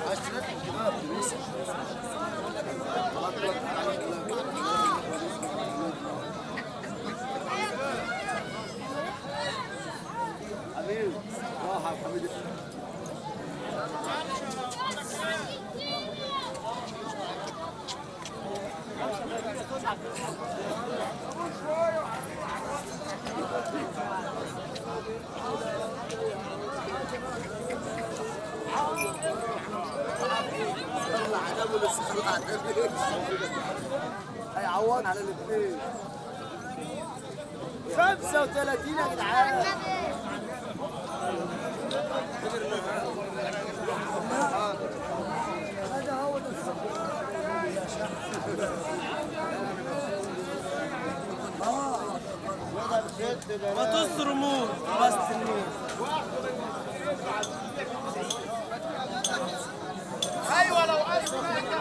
حبيبي راحة حبيبي هيعوض على الاثنين 35 يا جدعان ما تصرموا بس ايوه لو عايز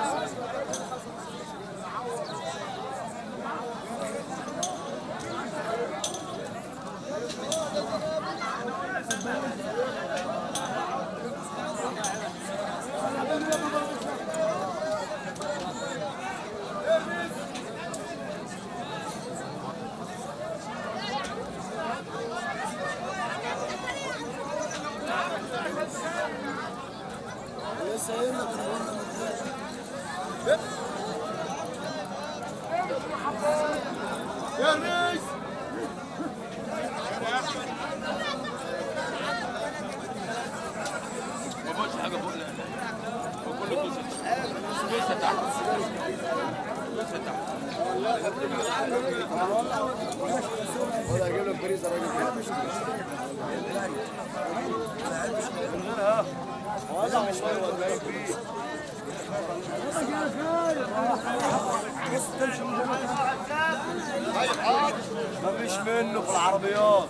لسه قايل لك انا قلنا من يا ريس ما بقولش حاجه فوق لا هو كله كوسه كوسه تحت كوسه تحت ولا اجيب لك فريزه راجل وضع مش ولا جاي فيه مفيش منه في العربيات